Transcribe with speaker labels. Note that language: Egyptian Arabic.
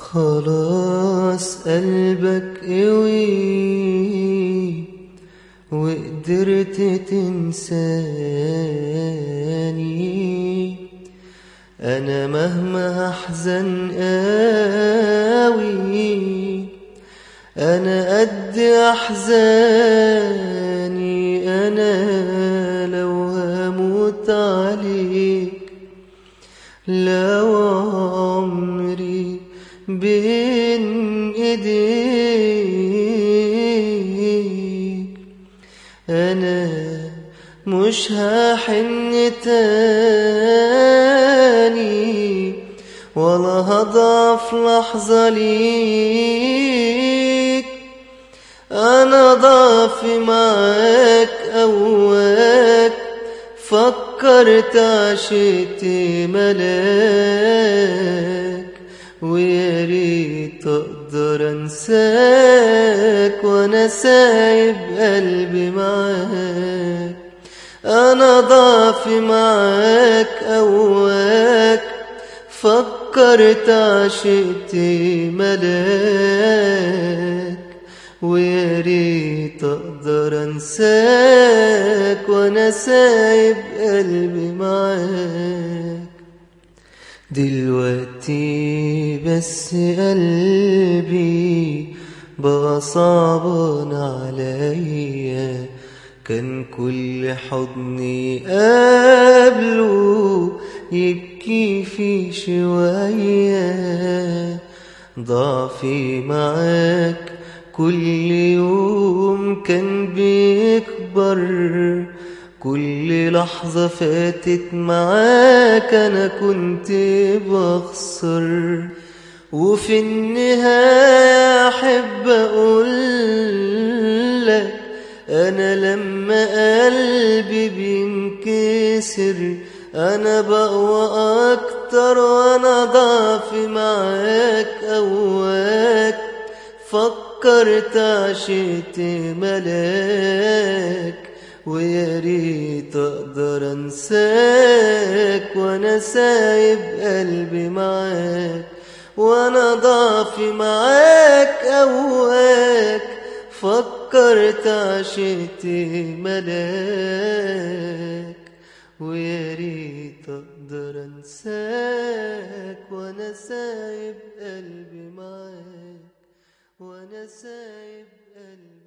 Speaker 1: خلاص قلبك قوي وقدرت تنساني انا مهما احزن قوي انا قد احزاني انا لو هموت عليك لو عمري بين ايديك انا مش هحن تاني ولا هضعف لحظة ليك انا ضعفي معاك اواك فكرت عشقت ملاك ويا ريت اقدر انساك وانا سايب قلبي معاك انا ضعفي معاك اواك فكرت عشقت ملاك ويا ريت اقدر انساك وانا سايب قلبي معاك دلوقتي بس قلبي بقى صعبان عليا كان كل حضني قبله يبكي في شوية ضعفي معاك كل يوم كان بيكبر كل لحظة فاتت معاك أنا كنت بخسر وفي النهاية أحب أقولك أنا لما قلبي بينكسر أنا بقوى أكتر وأنا ضعفي معاك أواك فكرت عشقت ملاك ويا ريت اقدر انساك وانا سايب قلبي معاك وانا ضعفي معاك اواك فكرت عشقت ملاك ويا ريت اقدر انساك وانا سايب قلبي معاك وانا سايب قلبي